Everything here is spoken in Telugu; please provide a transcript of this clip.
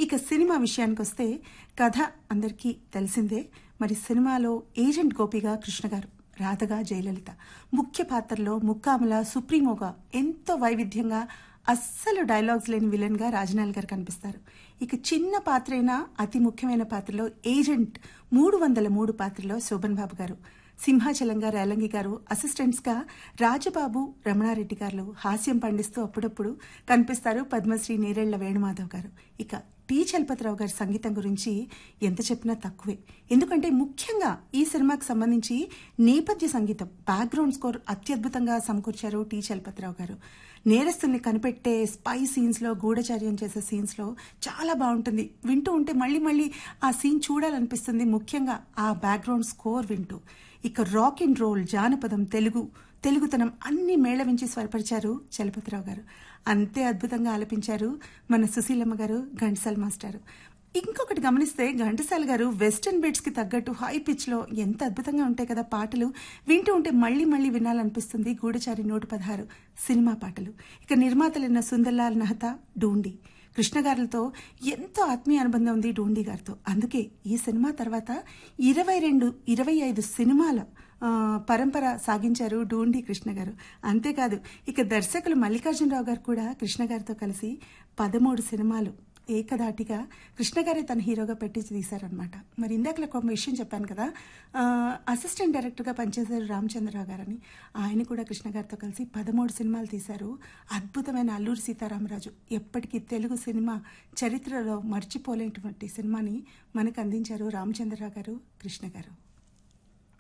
ఇక సినిమా విషయానికి వస్తే కథ అందరికీ తెలిసిందే మరి సినిమాలో ఏజెంట్ గోపిగా కృష్ణ గారు రాధగా జయలలిత ముఖ్య పాత్రలో ముక్కాముల సుప్రీమోగా ఎంతో వైవిధ్యంగా అస్సలు డైలాగ్స్ లేని విలన్ గా రాజనాల్ గారు కనిపిస్తారు ఇక చిన్న పాత్రైనా అతి ముఖ్యమైన పాత్రలో ఏజెంట్ మూడు వందల మూడు పాత్రలో శోభన్ బాబు గారు సింహాచలంగా రేలంగి గారు అసిస్టెంట్స్ గా రాజబాబు రమణారెడ్డి గారు హాస్యం పండిస్తూ అప్పుడప్పుడు కనిపిస్తారు పద్మశ్రీ నీరెళ్ల వేణుమాధవ్ గారు ఇక టి చలపతిరావు గారి సంగీతం గురించి ఎంత చెప్పినా తక్కువే ఎందుకంటే ముఖ్యంగా ఈ సినిమాకి సంబంధించి నేపథ్య సంగీతం బ్యాక్గ్రౌండ్ స్కోర్ అత్యద్భుతంగా సమకూర్చారు టి చలపతిరావు గారు నేరస్తుల్ని కనిపెట్టే స్పై సీన్స్ లో గూఢచర్యం చేసే సీన్స్ లో చాలా బాగుంటుంది వింటూ ఉంటే మళ్ళీ మళ్ళీ ఆ సీన్ చూడాలనిపిస్తుంది ముఖ్యంగా ఆ బ్యాక్గ్రౌండ్ స్కోర్ వింటూ ఇక రాక్ అండ్ రోల్ జానపదం తెలుగు తెలుగుతనం అన్ని మేళవించి స్వరపరిచారు చలపతిరావు గారు అంతే అద్భుతంగా ఆలపించారు మన సుశీలమ్మ గారు ఘంటసాల మాస్టర్ ఇంకొకటి గమనిస్తే ఘంటసాల గారు వెస్టర్న్ బీట్స్ కి తగ్గట్టు హై పిచ్ లో ఎంత అద్భుతంగా ఉంటాయి కదా పాటలు వింటూ ఉంటే మళ్ళీ మళ్ళీ వినాలనిపిస్తుంది గూఢచారి నూట పదహారు సినిమా పాటలు ఇక నిర్మాతలైన సుందర్లాల్ నహతా డూండి కృష్ణ గారులతో ఎంతో ఆత్మీయ అనుబంధం ఉంది డూండి గారితో అందుకే ఈ సినిమా తర్వాత ఇరవై రెండు ఇరవై ఐదు సినిమాల ఆ, పరంపర సాగించారు డూండి కృష్ణ గారు అంతేకాదు ఇక దర్శకులు మల్లికార్జునరావు గారు కూడా కృష్ణ గారితో కలిసి పదమూడు సినిమాలు ఏకధాటిగా కృష్ణ గారే తన హీరోగా పెట్టి తీశారనమాట మరి ఇందాక ఒక విషయం చెప్పాను కదా ఆ, అసిస్టెంట్ డైరెక్టర్గా పనిచేశారు రామచంద్రరావు గారని ఆయన కూడా కృష్ణ గారితో కలిసి పదమూడు సినిమాలు తీశారు అద్భుతమైన అల్లూరి సీతారామరాజు ఎప్పటికీ తెలుగు సినిమా చరిత్రలో మర్చిపోలేటువంటి సినిమాని మనకు అందించారు రామచంద్రరావు గారు కృష్ణ గారు